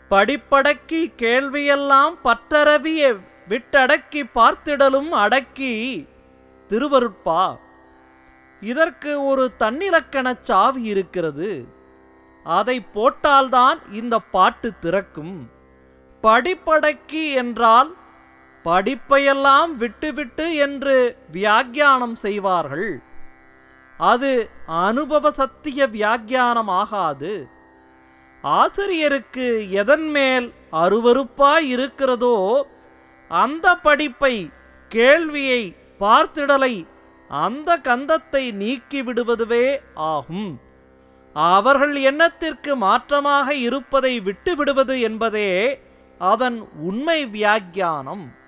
படிப்படக்கி கேள்வியெல்லாம் பற்றரவிய விட்டடக்கி பார்த்திடலும் அடக்கி திருவருட்பா இதற்கு ஒரு தன்னிலக்கணச் சாவி இருக்கிறது அதை போட்டால்தான் இந்த பாட்டு திறக்கும் படிப்படக்கி என்றால் படிப்பையெல்லாம் விட்டுவிட்டு என்று வியாக்கியானம் செய்வார்கள் அது அனுபவ சத்திய வியாக்கியானம் ஆகாது ஆசிரியருக்கு எதன் மேல் அருவருப்பாய் இருக்கிறதோ அந்த படிப்பை கேள்வியை பார்த்திடலை அந்த கந்தத்தை நீக்கி விடுவதுவே ஆகும் அவர்கள் எண்ணத்திற்கு மாற்றமாக இருப்பதை விட்டு விடுவது என்பதே அதன் உண்மை வியாக்கியானம்